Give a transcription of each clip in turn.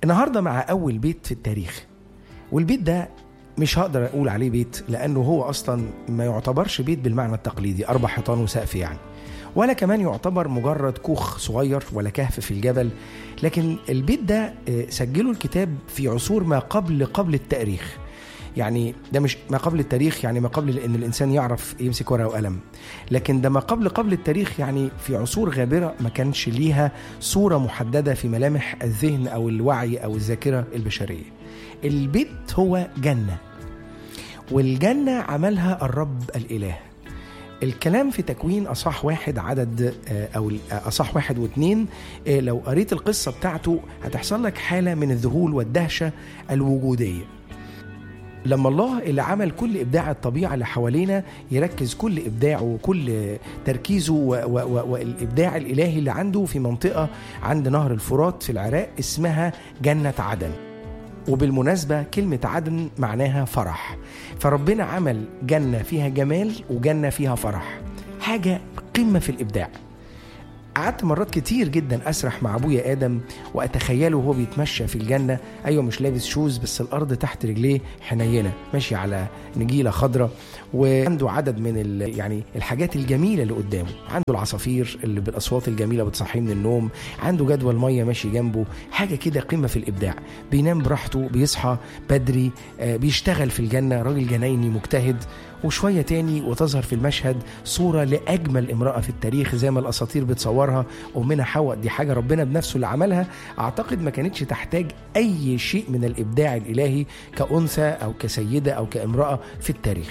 النهارده مع اول بيت في التاريخ والبيت ده مش هقدر اقول عليه بيت لانه هو اصلا ما يعتبرش بيت بالمعنى التقليدي اربع حيطان وسقف يعني ولا كمان يعتبر مجرد كوخ صغير ولا كهف في الجبل لكن البيت ده آه، سجله الكتاب في عصور ما قبل قبل التاريخ يعني ده مش ما قبل التاريخ يعني ما قبل ان الانسان يعرف يمسك ورقه وقلم لكن ده ما قبل قبل التاريخ يعني في عصور غابره ما كانش ليها صوره محدده في ملامح الذهن او الوعي او الذاكره البشريه البيت هو جنه والجنه عملها الرب الاله الكلام في تكوين أصح واحد عدد آه، أو أصح واحد واثنين آه، لو قريت القصة بتاعته هتحصل لك حالة من الذهول والدهشة الوجودية لما الله اللي عمل كل ابداع الطبيعه اللي حوالينا يركز كل ابداعه وكل تركيزه و- و- و- والابداع الالهي اللي عنده في منطقه عند نهر الفرات في العراق اسمها جنه عدن وبالمناسبة كلمة عدن معناها فرح فربنا عمل جنة فيها جمال وجنة فيها فرح حاجة قمة في الإبداع قعدت مرات كتير جدا اسرح مع ابويا ادم واتخيله وهو بيتمشى في الجنه ايوه مش لابس شوز بس الارض تحت رجليه حنينه ماشي على نجيله خضراء وعنده عدد من ال يعني الحاجات الجميله اللي قدامه عنده العصافير اللي بالاصوات الجميله بتصحيه من النوم عنده جدول ميه ماشي جنبه حاجه كده قمه في الابداع بينام براحته بيصحى بدري آه، بيشتغل في الجنه راجل جنايني مجتهد وشوية تاني وتظهر في المشهد صورة لأجمل امرأة في التاريخ زي ما الأساطير بتصورها أمنا حواء دي حاجة ربنا بنفسه اللي عملها أعتقد ما كانتش تحتاج أي شيء من الإبداع الإلهي كأنثى أو كسيدة أو كامرأة في التاريخ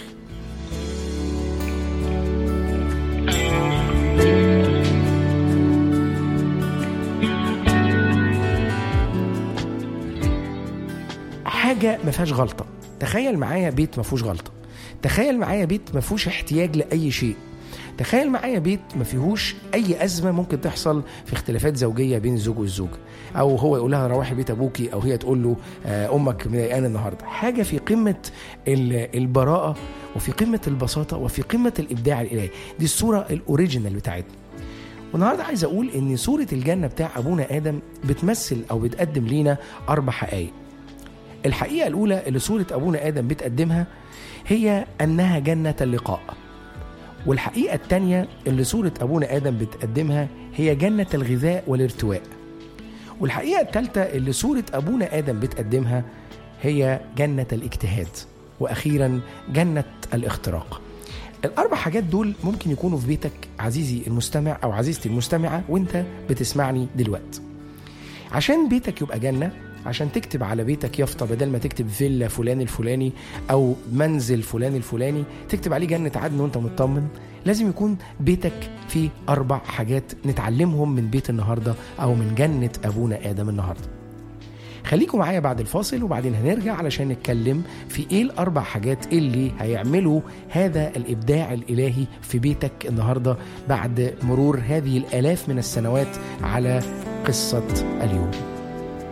حاجة ما فيهاش غلطة تخيل معايا بيت ما فيهوش غلطة تخيل معايا بيت ما فيهوش احتياج لأي شيء تخيل معايا بيت ما فيهوش اي ازمه ممكن تحصل في اختلافات زوجيه بين الزوج والزوجه او هو يقول لها روحي بيت ابوكي او هي تقول له آه، امك مضايقاني النهارده حاجه في قمه ال- البراءه وفي قمه البساطه وفي قمه الابداع الالهي دي الصوره الاوريجينال بتاعتنا والنهارده عايز اقول ان صوره الجنه بتاع ابونا ادم بتمثل او بتقدم لينا اربع حقائق الحقيقه الاولى اللي صوره ابونا ادم بتقدمها هي انها جنه اللقاء والحقيقة التانية اللي صورة أبونا آدم بتقدمها هي جنة الغذاء والارتواء والحقيقة التالتة اللي صورة أبونا آدم بتقدمها هي جنة الاجتهاد وأخيرا جنة الاختراق الأربع حاجات دول ممكن يكونوا في بيتك عزيزي المستمع أو عزيزتي المستمعة وأنت بتسمعني دلوقتي عشان بيتك يبقى جنة عشان تكتب على بيتك يافطة بدل ما تكتب فيلا فلان الفلاني أو منزل فلان الفلاني تكتب عليه جنة عدن وأنت مطمن لازم يكون بيتك فيه أربع حاجات نتعلمهم من بيت النهاردة أو من جنة أبونا آدم النهاردة خليكم معايا بعد الفاصل وبعدين هنرجع علشان نتكلم في ايه الاربع حاجات اللي هيعملوا هذا الابداع الالهي في بيتك النهارده بعد مرور هذه الالاف من السنوات على قصه اليوم